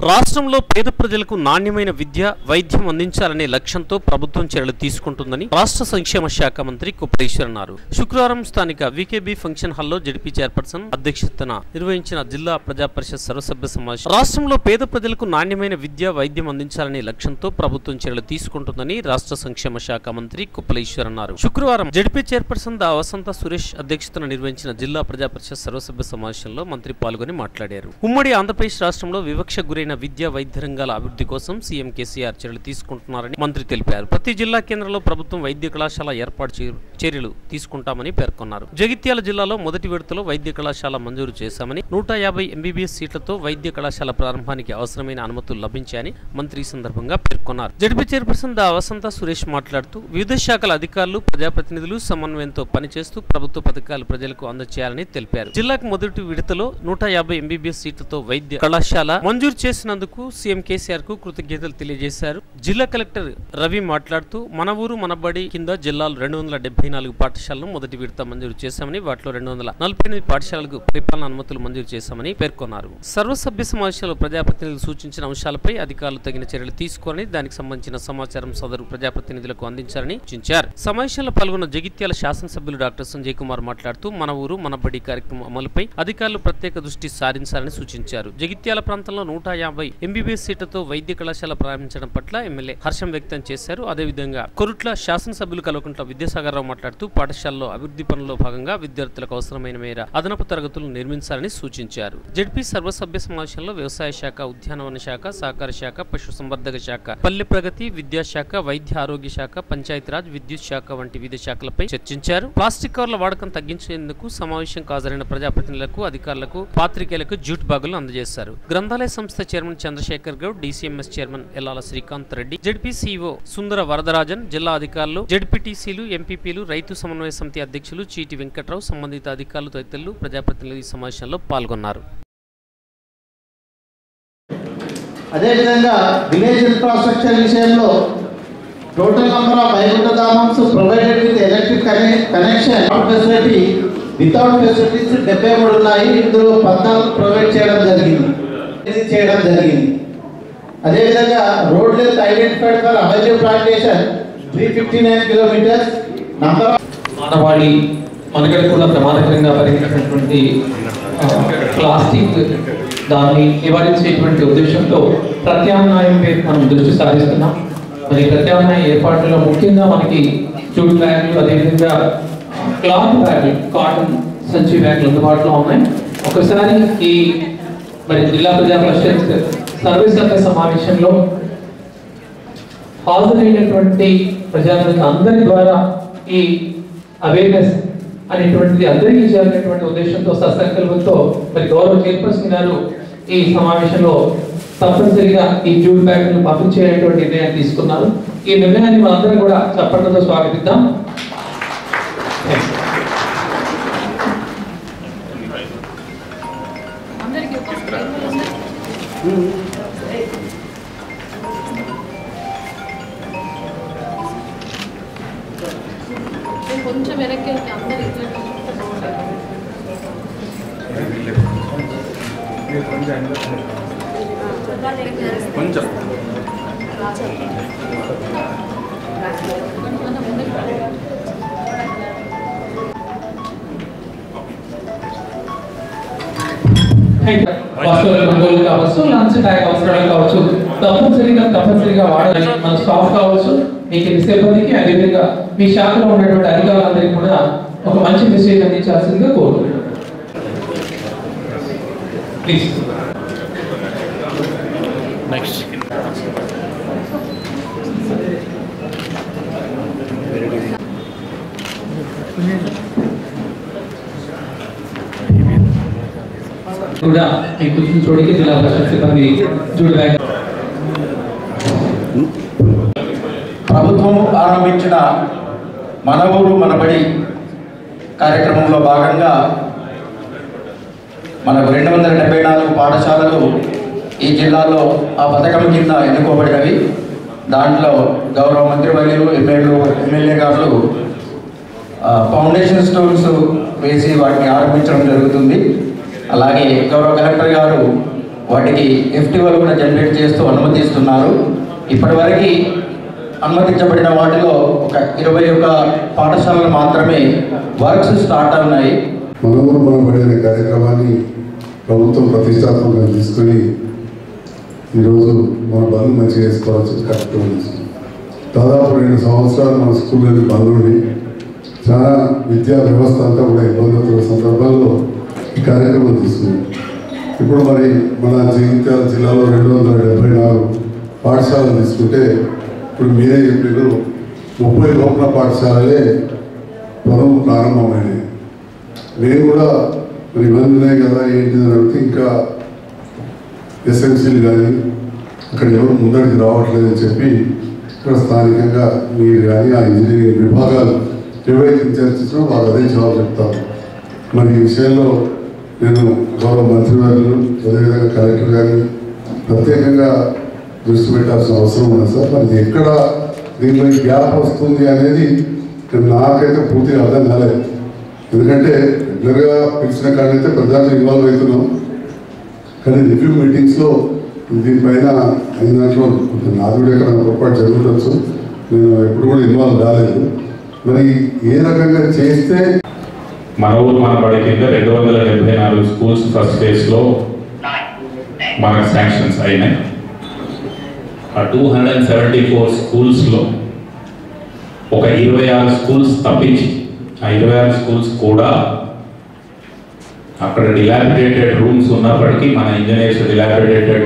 రాష్ట్రంలో పేద ప్రజలకు నాణ్యమైన విద్య వైద్యం అందించాలనే లక్ష్యంతో ప్రభుత్వం చర్యలు తీసుకుంటుందని రాష్ట్ర సంక్షేమ శాఖ మంత్రి కుప్పేశ్వర్ అన్నారు శుక్రవారం స్థానిక వికేబీ ఫంక్షన్ హాల్లో జడిపి చైర్పర్సన్ అధ్యక్షతన నిర్వహించిన జిల్లా ప్రజా పరిషత్ సర్వసభ్య సమావేశం రాష్ట్రంలో పేద ప్రజలకు నాణ్యమైన విద్య వైద్యం అందించాలనే లక్ష్యంతో ప్రభుత్వం చర్యలు తీసుకుంటుందని రాష్ట్ర సంక్షేమ శాఖ మంత్రి కుప్పలేశ్వర్ అన్నారు శుక్రవారం జడిపి చైర్పర్సన్ దా వసంత సురేష్ అధ్యక్షతన నిర్వహించిన జిల్లా ప్రజా పరిషత్ సర్వసభ్య సమావేశంలో మంత్రి పాల్గొని మాట్లాడారు ఉమ్మడి ఆంధ్రప్రదేశ్ రాష్ట్రంలో వివక్ష గురైన విద్యా వైద్య రంగాల అభివృద్ధి కోసం సీఎం కేసీఆర్ చర్యలు తీసుకుంటున్నారని మంత్రి తెలిపారు ప్రతి జిల్లా కేంద్రంలో ప్రభుత్వం వైద్య కళాశాల ఏర్పాటు చే- చర్యలు తీసుకుంటామని పేర్కొన్నారు జగిత్యాల జిల్లాలో మొదటి విడతలో వైద్య కళాశాల మంజూరు చేశామని నూట యాభై ఎంబీబీఎస్ సీట్లతో వైద్య కళాశాల ప్రారంభానికి అవసరమైన అనుమతులు లభించాయని మంత్రి ఈ సందర్భంగా పేర్కొన్నారు జడ్పీ చైర్పర్సన్ దా వసంత సురేష్ మాట్లాడుతూ వివిధ శాఖల అధికారులు ప్రజాప్రతినిధులు సమన్వయంతో పనిచేస్తూ ప్రభుత్వ పథకాలు ప్రజలకు అందజేయాలని తెలిపారు జిల్లాకు మొదటి విడతలో నూట యాభై ఎంబీబీఎస్ సీట్లతో వైద్య కళాశాల మంజూరు చేసినందుకు సీఎం కేసీఆర్ కు కృతజ్ఞతలు తెలియజేశారు జిల్లా కలెక్టర్ రవి మాట్లాడుతూ మన ఊరు మన బడి కింద జిల్లాలో రెండు వందల డెబ్బై నాలుగు పాఠశాలను మొదటి విడత మంజూరు చేశామని వాటిలో రెండు వందల నలభై ఎనిమిది పాఠశాలకు పరిపాలన అనుమతులు మంజూరు చేశామని పేర్కొన్నారు సర్వసభ్య సమావేశంలో ప్రజాప్రతినిధులు సూచించిన అంశాలపై అధికారులు తగిన చర్యలు తీసుకోవాలని దానికి సంబంధించిన సమాచారం సదరు ప్రజాప్రతినిధులకు అందించాలని సూచించారు సమావేశంలో పాల్గొన్న జగిత్యాల శాసనసభ్యులు డాక్టర్ సంజయ్ కుమార్ మాట్లాడుతూ మన ఊరు మన బడి కార్యక్రమం అమలుపై అధికారులు ప్రత్యేక దృష్టి సారించాలని సూచించారు జగిత్యాల ప్రాంతంలో నూట యాభై ఎంబీబీఎస్ సీట్లతో వైద్య కళాశాల ప్రారంభించడం పట్ల ఎమ్మెల్యే హర్షం వ్యక్తం చేశారు అదేవిధంగా కొరుట్ల శాసనసభ్యులు కల్వకుంట్ల విద్యాసాగర్ రావు మాట్లాడుతూ పాఠశాలలో అభివృద్ధి పనుల్లో భాగంగా విద్యార్థులకు అవసరమైన మేర అదనపు తరగతులు నిర్మించాలని సూచించారు జడ్పీ సర్వసభ్య సమావేశంలో వ్యవసాయ శాఖ ఉద్యానవన శాఖ సహకార శాఖ పశుసంవర్ధక శాఖ పల్లె ప్రగతి విద్యాశాఖ వైద్య ఆరోగ్య శాఖ పంచాయతీరాజ్ విద్యుత్ శాఖ వంటి వివిధ శాఖలపై చర్చించారు ప్లాస్టిక్ కవర్ల వాడకం తగ్గించేందుకు సమావేశం హాజరైన ప్రజాప్రతినిధులకు అధికారులకు పాత్రికేయులకు జూట్ బాగులు అందజేశారు గ్రంథాలయ సంస్థ chairman Chandrashekar Goud DCMS chairman Ellala Srikanth Reddy ZP CEO Sundara Varadarajan జిల్లా అధికారులు జడ్పీటీసీలు ఎంపీపీలు రైతు సమన్వయ సమితి అధ్యక్షులు చీటి వెంకట్రావు సంబంధిత అధికారులు తదితరులు ప్రజాప్రతినిధులు ఈ సమావేశంలో పాల్గొన్నారు అదేవిధంగా విలేజ్ ఇన్ఫ్రాస్ట్రక్చర్ విషయంలో total number of Vaikuntha Dhamams provided with electric connection facility without facilities డెబ్బై మూడు ఉన్నాయి ఇందులో పద్నాలుగు ప్రొవైడ్ చేయడం జరిగింది ఇది చేయడం జరిగింది అదేవిధంగా road length identified for avenue plantation three fifty nine kilometres number మానవాళి మనగడ కూడా ప్రమాదకరంగా పరిగణించినటువంటి ఆ, ప్లాస్టిక్ దాన్ని నివారించేటువంటి ఉద్దేశంతో ప్రత్యామ్నాయంపై మనం దృష్టి సారిస్తున్నాం మరి ప్రత్యామ్నాయ ఏర్పాట్లలో ముఖ్యంగా మనకి జూట్ బ్యాగులు అదేవిధంగా క్లాత్ బ్యాగులు కాటన్ సంచి బ్యాగులు అందుబాటులో ఉన్నాయి ఒకసారి ఈ మరి జిల్లా ప్రజా పరిషత్ సర్వసభ్య సమావేశంలో హాజరైనటువంటి ప్రజానికి అందరి ద్వారా ఈ అవేర్నెస్ అనేటువంటిది అందరికీ చేయాలనేటువంటి ఉద్దేశంతో సత్సంకల్పంతో మరి గౌరవ చైర్పర్సన్ గారు ఈ సమావేశంలో తప్పనిసరిగా ఈ జూట్ బ్యాగ్ను పంపించేటువంటి నిర్ణయాన్ని తీసుకున్నారు ఈ నిర్ణయాన్ని మనందరం కూడా చప్పట్లతో స్వాగతిద్దాం అందరికీ ఒక స్క్రీన్ ఉంది. నేను కొంచెం వెనక్కి వెళ్తే అందరు ఇట్లా చూస్తే బాగుంటుంది. కొంచెం ముందుకు రండి. వస్తువులు కొనుగోలు కావచ్చు లంచ్ బ్యాగ్ అవసరాలు కావచ్చు తప్పనిసరిగా తప్పనిసరిగా వాడాలి మన స్టాఫ్ కావచ్చు మీ కింది సిబ్బందికి అదేవిధంగా మీ శాఖలో ఉన్నటువంటి అధికారులందరికీ కూడా ఒక మంచి మెసేజ్ అందించాల్సిందిగా కోరుకుంటున్నాను ప్లీజ్ కూడా మీ కూర్చుని చోటికి జిల్లా పరిషత్ సిబ్బంది జూడు బ్యాగ్ ప్రభుత్వం ఆరంభించిన మన ఊరు మన బడి కార్యక్రమంలో భాగంగా మనకు రెండు వందల డెబ్బై నాలుగు పాఠశాలలు ఈ జిల్లాలో ఆ పథకం కింద ఎన్నుకోబడినవి దాంట్లో గౌరవ మంత్రివర్యులు ఎమ్మెల్యేలు ఎమ్మెల్యే గారు ఆ, ఫౌండేషన్ స్టోన్స్ వేసి వాటిని ఆరంభించడం జరుగుతుంది అలాగే గౌరవ కలెక్టర్ గారు వాటికి ఎఫ్టీఓలు కూడా జనరేట్ చేస్తూ అనుమతిస్తున్నారు ఇప్పటివరకు అనుమతించబడిన వాటిలో ఒక ఇరవై ఒక పాఠశాలలు మాత్రమే వర్క్స్ స్టార్ట్ ఉన్నాయి మనము మన బడి అనే కార్యక్రమాన్ని ప్రభుత్వం ప్రతిష్టాత్మకంగా తీసుకొని ఈరోజు మన బంద్ మంచిగా వేసుకోవాల్సిన కార్యక్రమం తీసుకుంది దాదాపు రెండు సంవత్సరాలు మన స్కూళ్ళని బంద్ ఉండి చాలా విద్యా వ్యవస్థ అంతా కూడా ఇబ్బందుల సందర్భాల్లో ఈ కార్యక్రమం తీసుకుంది ఇప్పుడు మరి మన జగిత్యాల జిల్లాలో రెండు వందల డెబ్బై నాలుగు పాఠశాలలు తీసుకుంటే ఇప్పుడు మీరే చెప్పారు ముప్పై లోపల పాఠశాలలే పొలం ప్రారంభమైనవి నేను కూడా మరి ఇబ్బంది ఉన్నాయి కదా ఏంటిది అని అడిగితే ఇంకా ఎస్ఎంసీలు కానీ అక్కడ ఎవరు ముందరికి రావట్లేదని చెప్పి ఇక్కడ స్థానికంగా మీరు కానీ ఆ ఇంజనీరింగ్ విభాగాలు ఏవైతే ఇన్ఛార్జ్ ఇచ్చినా వాళ్ళు అదే జవాబు చెప్తారు మరి ఈ విషయంలో నేను గౌరవ మంత్రివర్యులు అదేవిధంగా కలెక్టర్ గారిని ప్రత్యేకంగా దృష్టి పెట్టాల్సిన అవసరం ఉంది సార్ మరి ఎక్కడ దీనిలో ఈ గ్యాప్ వస్తుంది అనేది నాకైతే పూర్తిగా అర్థం కాలేదు ఎందుకంటే రెగ్యులర్గా పిలిచిన కాడైతే ప్రధానంగా ఇన్వాల్వ్ అవుతున్నాం కానీ రివ్యూ మీటింగ్స్లో దీనిపైన అయిన దాంట్లో కొంచెం నాది కూడా ఇక్కడ పొరపాటు జరుగుతుండొచ్చు నేను ఎప్పుడు కూడా ఇన్వాల్వ్ కాలేదు మరి ఏ రకంగా చేస్తే మన ఊరు మన బడి కింద రెండు వందల డెబ్బై నాలుగు స్కూల్స్ ఫస్ట్ ఫేజ్లో మనకు శాంక్షన్స్ అయినాయి ఆ two hundred and seventy four స్కూల్స్లో ఒక ఇరవై ఆరు స్కూల్స్ తప్పించి ఆ ఇరవై ఆరు స్కూల్స్ కూడా అక్కడ డిలాబిడేటెడ్ రూమ్స్ ఉన్నప్పటికీ మన ఇంజనీర్స్ డిలాబిడేటెడ్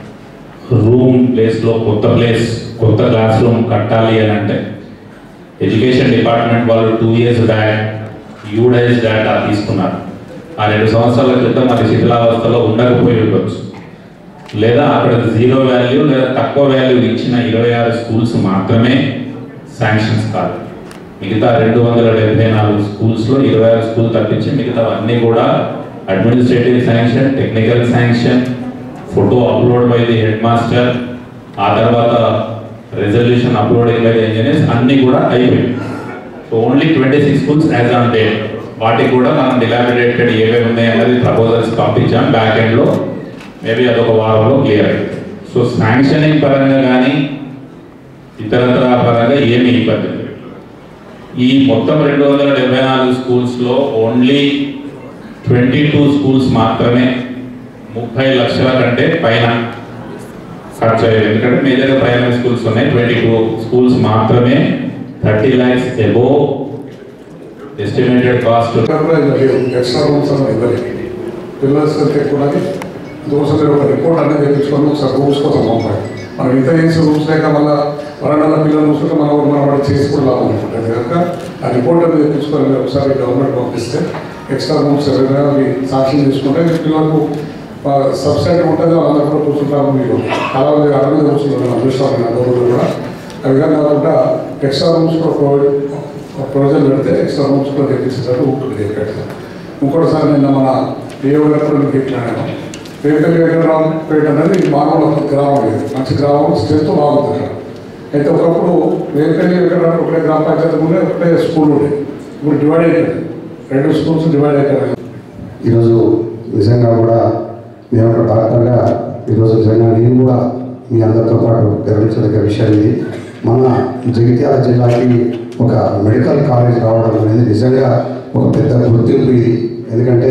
రూమ్ ప్లేస్లో కొత్త ప్లేస్ కొత్త క్లాస్ రూమ్ కట్టాలి అని అంటే ఎడ్యుకేషన్ డిపార్ట్మెంట్ వాళ్ళు two years back UDISE data తీసుకున్నారు ఆ రెండు సంవత్సరాల క్రితం అది శిథిలావస్థలో ఉండకపోయి ఉండొచ్చు లేదా అక్కడ జీరో వాల్యూ లేదా తక్కువ వాల్యూ ఇచ్చిన ఇరవై ఆరు స్కూల్స్ మాత్రమే శాంక్షన్స్ కాదు మిగతా రెండు వందల డెబ్బై నాలుగు స్కూల్స్లో ఇరవై ఆరు స్కూల్ తప్పించి మిగతా అన్నీ కూడా administrative sanction technical sanction photo upload by the head master ఆ తర్వాత resolution uploading by the engineers అన్నీ కూడా అయిపోయాయి so only twenty six schools as on day వాటికి కూడా మనం డిలాబిడేటెడ్ ఏమేమి ఉన్నాయి అనేది ప్రపోజల్స్ పంపించాం బ్యాక్ ఎండ్లో మేబీ అదొక వారంలో క్లియర్ అయింది సో శాంక్షనింగ్ పరంగా కానీ ఇతరత్ర పరంగా ఏమీ ఇబ్బంది లేదు ఈ మొత్తం రెండు వందల డెబ్బై నాలుగు స్కూల్స్లో ఓన్లీ ట్వంటీ టూ స్కూల్స్ మాత్రమే ముప్పై లక్షల కంటే పైన ఖర్చు అయ్యేది ఎందుకంటే మేజర్గా ప్రైమరీ స్కూల్స్ ఉన్నాయి ట్వంటీ టూ స్కూల్స్ మాత్రమే thirty lakhs above estimated cost extra rooms అనేది ఇవ్వలేదు పిల్లల సంఖ్య ఎక్కువ దోశలు ఒక రిపోర్ట్ అనేది తెప్పించుకొని ఒకసారి రూమ్స్ కోసం పంపాలి మనం ఇంత చేసి రూమ్స్ లేక మళ్ళీ వరండాల పిల్లలు చూసుకుంటే మనం మనం వాడు చేసి కూడా లాభం ఉంటుంది కనుక ఆ రిపోర్ట్ అనేది తెప్పించుకొని ఒకసారి గవర్నమెంట్ పంపిస్తే ఎక్స్ట్రా రూమ్స్ ఎవరైనా అవి సాక్ష్యం తీసుకుంటే పిల్లలకు సబ్సిడీ ఉంటుంది వాళ్ళందరూ కూడా కూర్చుంటారు మీరు అలా అరవై కూర్చుంటారు అదృష్టం గౌరవం కూడా ఆ విధంగా కాకుండా ఎక్స్ట్రా రూమ్స్ కూడా ప్రొవైడ్ ప్రొవిజన్ పెడితే ఎక్స్ట్రా రూమ్స్ కూడా తెప్పించేటట్టు ఉంటుంది ఇక్కడ ఇంకోటిసారి నిన్న మన ఏ ఉన్నప్పుడు మీకు ఎక్కినాను పేపర్ వెంకటరామపేట అనేది మానవ గ్రామం ఇది మంచి గ్రామం స్ట్రెంత్ బాగుంది అక్కడ అయితే ఒకప్పుడు వేపల్లి వెంకటరామ ఒకటే గ్రామ పంచాయతీ ఉండే ఒకటే స్కూల్ ఉండే ఇప్పుడు డివైడ్ అయిపోయింది రెండు స్కూల్స్ డివైడ్ అయిపోయాయి ఈరోజు నిజంగా కూడా నేను ఒక డాక్టర్గా ఈరోజు నిజంగా నేను కూడా మీ అందరితో పాటు గర్వించదగ్గ విషయం ఇది మన జగిత్యాల జిల్లాకి ఒక మెడికల్ కాలేజ్ రావడం అనేది నిజంగా ఒక పెద్ద గుర్తింపు ఇది ఎందుకంటే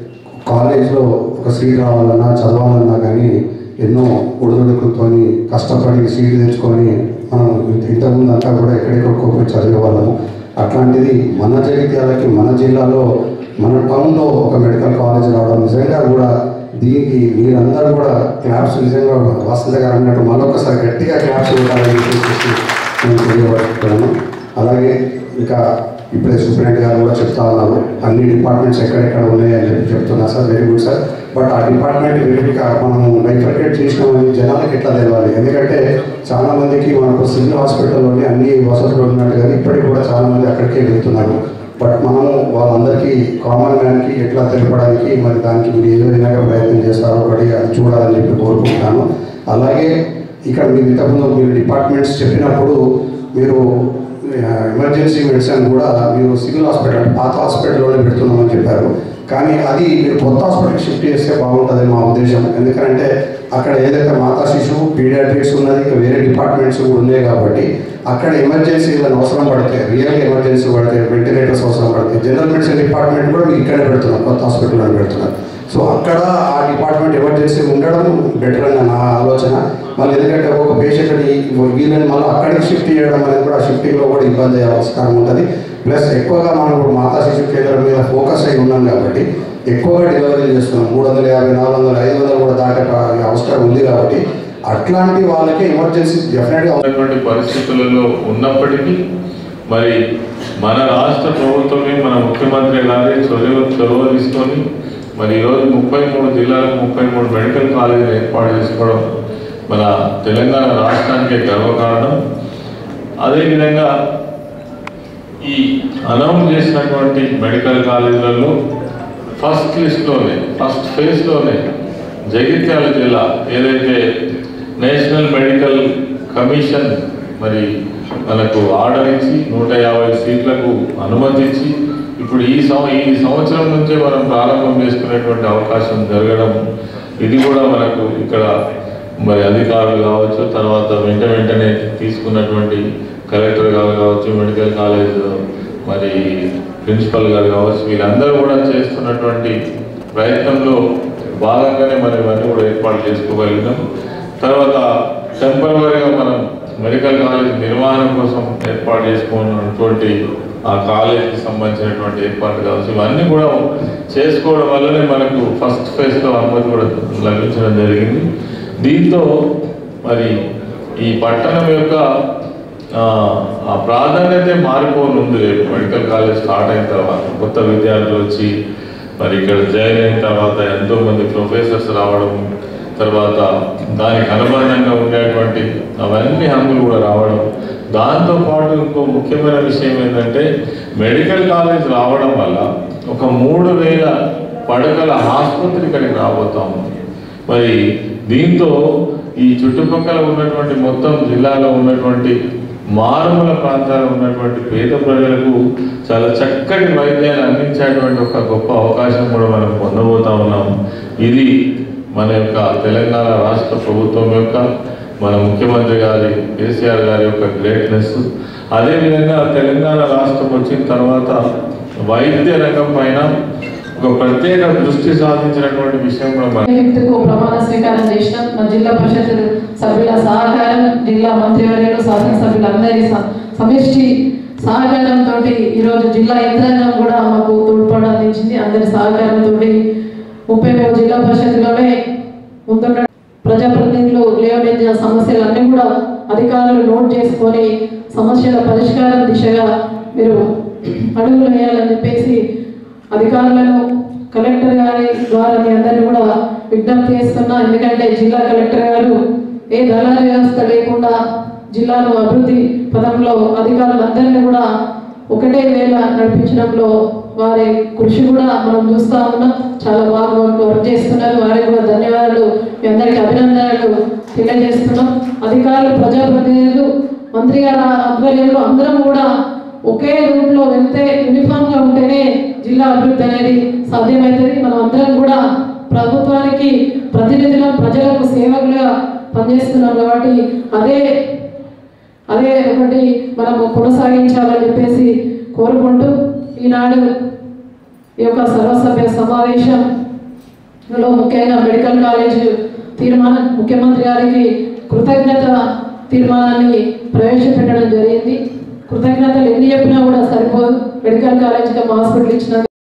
కాలేజ్లో ఒక సీట్ రావాలన్నా చదవాలన్నా కానీ ఎన్నో ఒడిదుడుకులతోని కష్టపడి సీట్ తెచ్చుకొని మనం ఇంతకుముందు అంతా కూడా ఎక్కడెక్కడికో పోయి చదివే వాళ్ళము అట్లాంటిది మన జగిత్యాలకి మన జిల్లాలో మన టౌన్లో ఒక మెడికల్ కాలేజ్ రావడం నిజంగా కూడా దీనికి మీరందరూ కూడా క్లాప్స్ నిజంగా వసంత గారు అన్నట్టు మరొకసారి గట్టిగా క్లాప్స్ ఇవ్వాలని చెప్పేసి నేను తెలియబడుతున్నాను అలాగే ఇంకా ఇప్పుడే సూపరింటెండెంట్ గారు కూడా చెప్తా ఉన్నారు అన్ని డిపార్ట్మెంట్స్ ఎక్కడెక్కడ ఉన్నాయి అని చెప్పి చెప్తున్నా sir very good sir but ఆ డిపార్ట్మెంట్ వెరిఫిక మనం బైఫర్కేట్ చేసినామని జనాలకు ఎట్లా తెలియాలి ఎందుకంటే చాలా మందికి మనకు సివిల్ హాస్పిటల్లోని అన్ని వసతులు ఉన్నట్టు కానీ ఇప్పటికి కూడా చాలా మంది అక్కడికే వెళ్తున్నారు బట్ మనము వాళ్ళందరికీ కామన్ మ్యాన్కి ఎట్లా తెలపడానికి మరి దానికి మీరు ఏ విధంగా ప్రయత్నం చేస్తారో ఒకటి అది చూడాలని చెప్పి కోరుకుంటున్నాను అలాగే ఇక్కడ మీరు ఇంతకుముందు మీరు డిపార్ట్మెంట్స్ చెప్పినప్పుడు మీరు ఎమర్జెన్సీ మెడిసిన్ కూడా మీరు సివిల్ హాస్పిటల్ పాత హాస్పిటల్లోనే పెడుతున్నామని చెప్పారు కానీ అది మీరు కొత్త హాస్పిటల్కి షిఫ్ట్ చేస్తే బాగుంటుంది మా ఉద్దేశం ఎందుకంటే అక్కడ ఏదైతే మాతా శిశువు పీడియాట్రిక్స్ ఉన్నది ఇంకా వేరే డిపార్ట్మెంట్స్ కూడా ఉన్నాయి కాబట్టి అక్కడ ఎమర్జెన్సీ ఏదైనా అవసరం పడితే రియల్ ఎమర్జెన్సీ పడితే వెంటిలేటర్స్ అవసరం పడితే జనరల్ మెడిసిన్ డిపార్ట్మెంట్ కూడా మీరు ఇక్కడే పెడుతున్నారు కొత్త హాస్పిటల్లో పెడుతున్నారు సో అక్కడ ఆ డిపార్ట్మెంట్ ఎమర్జెన్సీ ఉండడం బెటర్ అని నా ఆలోచన మళ్ళీ ఎందుకంటే ఒక పేషెంట్ని వీళ్ళని మళ్ళీ అక్కడికి షిఫ్ట్ చేయడం అనేది కూడా షిఫ్టింగ్లో కూడా ఇబ్బంది అయ్యే ఆస్కారం ఉంటుంది ప్లస్ ఎక్కువగా మనం ఇప్పుడు మాతా శిశు కేంద్రం మీద ఫోకస్ అయి ఉన్నాం కాబట్టి ఎక్కువగా డెలివరీ చేస్తున్నాం మూడు వందల యాభై నాలుగు వందల ఐదు వందలు కూడా దాటే అవసరం ఉంది కాబట్టి అట్లాంటి వాళ్ళకి ఎమర్జెన్సీ డెఫినెట్గా ఉన్నటువంటి పరిస్థితులలో ఉన్నప్పటికీ మరి మన రాష్ట్ర ప్రభుత్వమే మన ముఖ్యమంత్రి గారి చొరవ చొరవ తీసుకొని మరి ఈరోజు ముప్పై మూడు జిల్లాలకు ముప్పై మూడు మెడికల్ కాలేజీలు ఏర్పాటు చేసుకోవడం మన తెలంగాణ రాష్ట్రానికి గర్వకారణం అదేవిధంగా ఈ అనౌన్స్ చేసినటువంటి మెడికల్ కాలేజీలలో ఫస్ట్ లిస్ట్లోనే ఫస్ట్ ఫేజ్లోనే జగిత్యాల జిల్లా ఏదైతే నేషనల్ మెడికల్ కమిషన్ మరి మనకు ఆర్డర్ ఇచ్చి నూట యాభై సీట్లకు అనుమతించి ఇప్పుడు ఈ సంవ ఈ సంవత్సరం నుంచే మనం ప్రారంభం చేసుకునేటువంటి అవకాశం జరగడం ఇది కూడా మనకు ఇక్కడ మరి అధికారులు కావచ్చు తర్వాత వెంట వెంటనే తీసుకున్నటువంటి కలెక్టర్ గారు కావచ్చు మెడికల్ కాలేజ్ మరి ప్రిన్సిపల్ గారు కావచ్చు వీళ్ళందరూ కూడా చేస్తున్నటువంటి ప్రయత్నంలో భాగంగానే మనం ఇవన్నీ కూడా ఏర్పాటు చేసుకోగలిగినాం తర్వాత టెంపరీగా మనం మెడికల్ కాలేజ్ నిర్వహణ కోసం ఏర్పాటు చేసుకున్నటువంటి ఆ కాలేజీకి సంబంధించినటువంటి ఏర్పాటు కావచ్చు ఇవన్నీ కూడా చేసుకోవడం వల్లనే మనకు ఫస్ట్ ఫేజ్లో అనుమతి కూడా లభించడం జరిగింది దీంతో మరి ఈ పట్టణం యొక్క ఆ, ఆ ప్రాధాన్యత మారిపోనుంది రేపు మెడికల్ కాలేజ్ స్టార్ట్ అయిన తర్వాత కొత్త విద్యార్థులు వచ్చి మరి ఇక్కడ జాయిన్ అయిన తర్వాత ఎంతో మంది ప్రొఫెసర్స్ రావడం తర్వాత దానికి అనుబంధంగా ఉండేటువంటి అవన్నీ హంగులు కూడా రావడం దాంతో పాటు ఇంకో ముఖ్యమైన విషయం ఏంటంటే మెడికల్ కాలేజ్ రావడం వల్ల ఒక మూడు వేల పడకల ఆసుపత్రి ఇక్కడికి రాబోతా ఉంది మరి దీంతో ఈ చుట్టుపక్కల ఉన్నటువంటి మొత్తం జిల్లాలో ఉన్నటువంటి మారుమూల ప్రాంతాల్లో ఉన్నటువంటి పేద ప్రజలకు చాలా చక్కటి వైద్యాన్ని అందించేటువంటి ఒక గొప్ప అవకాశం కూడా మనం పొందబోతా ఉన్నాం ఇది మన యొక్క తెలంగాణ రాష్ట్ర ప్రభుత్వం యొక్క మన ముఖ్యమంత్రి గారి కేసీఆర్ గారి యొక్క గ్రేట్నెస్ అదేవిధంగా తెలంగాణ రాష్ట్రం వచ్చిన తర్వాత వైద్య రంగం పైన ఒక ప్రత్యేక దృష్టి సాధించినటువంటి విషయం కూడా మనం కు ప్రమాణ స్వీకారం చేసిన మా జిల్లా పరిషత్ సభ్యుల సహకారం జిల్లా మంత్రివర్యులు శాసనసభ్యులందరి స- సమిష్టి సహకారంతో ఈరోజు జిల్లా యంత్రాంగం కూడా మాకు తోడ్పాటు అందించింది అందరి సహకారంతో ముప్పై మూడు జిల్లా పరిషత్లోనే ముందున్న ప్రజాప్రతినిధులు లేవనెత్తిన సమస్యలన్నీ కూడా అధికారులు నోట్ చేసుకొని సమస్యల పరిష్కారం దిశగా మీరు అడుగులు వేయాలని చెప్పేసి అధికారులను కలెక్టర్ గారి ద్వారా మీ అందరినీ కూడా విజ్ఞప్తి చేస్తున్నా ఎందుకంటే జిల్లా కలెక్టర్ గారు ఏ దళాల వ్యవస్థ లేకుండా జిల్లాను అభివృద్ధి పదంలో అధికారులందరినీ కూడా ఒకటే వేళ నడిపించడంలో వారి కృషి కూడా మనం చూస్తా ఉన్నాం చాలా బాగా వర్క్ వర్క్ చేస్తున్నారు వారికి కూడా ధన్యవాదాలు మీ అందరికీ అభినందనలు తెలియజేస్తున్నాం అధికారులు ప్రజాప్రతినిధులు మంత్రి గారి ఆధ్వర్యంలో అందరం కూడా ఒకే రూట్ లో వెళ్తే యూనిఫామ్ గా ఉంటేనే జిల్లా అభివృద్ధి అనేది సాధ్యమవుతుంది మనం అందరం కూడా ప్రభుత్వానికి ప్రతినిధులం ప్రజలకు సేవకులుగా పనిచేస్తున్నాం కాబట్టి అదే అదే ఒకటి మనము కొనసాగించాలని చెప్పేసి కోరుకుంటూ ఈనాడు ఈ యొక్క సర్వసభ్య సమావేశంలో ముఖ్యంగా మెడికల్ కాలేజ్ తీర్మానం ముఖ్యమంత్రి గారికి కృతజ్ఞత తీర్మానాన్ని ప్రవేశపెట్టడం జరిగింది కృతజ్ఞతలు ఎన్ని చెప్పినా కూడా సరిపోదు మెడికల్ కాలేజ్కి హాస్పిటల్ ఇచ్చిన